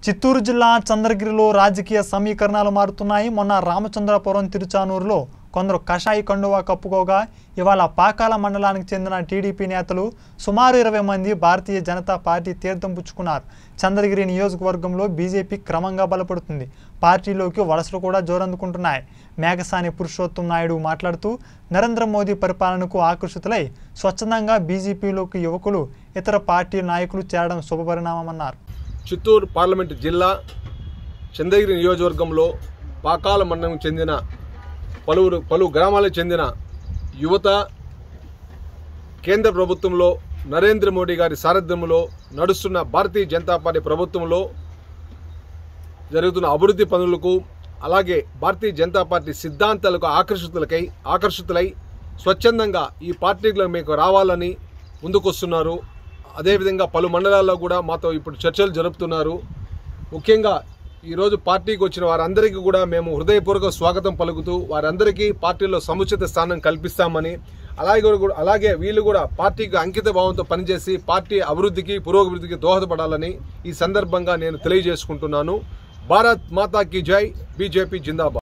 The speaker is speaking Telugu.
చిత్తూరు జిల్లా చంద్రగిరిలో రాజకీయ సమీకరణాలు మారుతున్నాయి మొన్న రామచంద్రపురం తిరుచానూరులో కొందరు కషాయి కండువా కప్పుకోగా ఇవాళ పాకాల మండలానికి చెందిన టీడీపీ నేతలు సుమారు ఇరవై మంది భారతీయ జనతా పార్టీ తీర్థం పుచ్చుకున్నారు చంద్రగిరి నియోజకవర్గంలో బీజేపీ క్రమంగా బలపడుతుంది పార్టీలోకి వలసలు కూడా జోరందుకుంటున్నాయి మేఘసాని పురుషోత్తం నాయుడు మాట్లాడుతూ నరేంద్ర మోదీ పరిపాలనకు ఆకర్షితులై స్వచ్ఛందంగా బీజేపీలోకి యువకులు ఇతర పార్టీ నాయకులు చేరడం శుభపరిణామమన్నారు చిత్తూరు పార్లమెంటు జిల్లా చంద్రగిరి నియోజకవర్గంలో పాకాల మండలం చెందిన పలువురు పలు గ్రామాలకు చెందిన యువత కేంద్ర ప్రభుత్వంలో నరేంద్ర మోడీ గారి సారథ్యంలో నడుస్తున్న భారతీయ జనతా పార్టీ ప్రభుత్వంలో జరుగుతున్న అభివృద్ధి పనులకు అలాగే భారతీయ జనతా పార్టీ సిద్ధాంతాలకు ఆకర్షితులకై ఆకర్షితులై స్వచ్ఛందంగా ఈ పార్టీలో మీకు రావాలని ముందుకొస్తున్నారు అదేవిధంగా పలు మండలాల్లో కూడా మాతో ఇప్పుడు చర్చలు జరుపుతున్నారు ముఖ్యంగా ఈరోజు పార్టీకి వచ్చిన వారందరికీ కూడా మేము హృదయపూర్వక స్వాగతం పలుకుతూ వారందరికీ పార్టీలో సముచిత స్థానం కల్పిస్తామని అలాగే కూడా అలాగే వీళ్ళు కూడా పార్టీకి అంకిత భావంతో పనిచేసి పార్టీ అభివృద్ధికి పురోభివృద్ధికి దోహదపడాలని ఈ సందర్భంగా నేను తెలియజేసుకుంటున్నాను భారత్ మాతా కీ జై బీజేపీ జిందాబాద్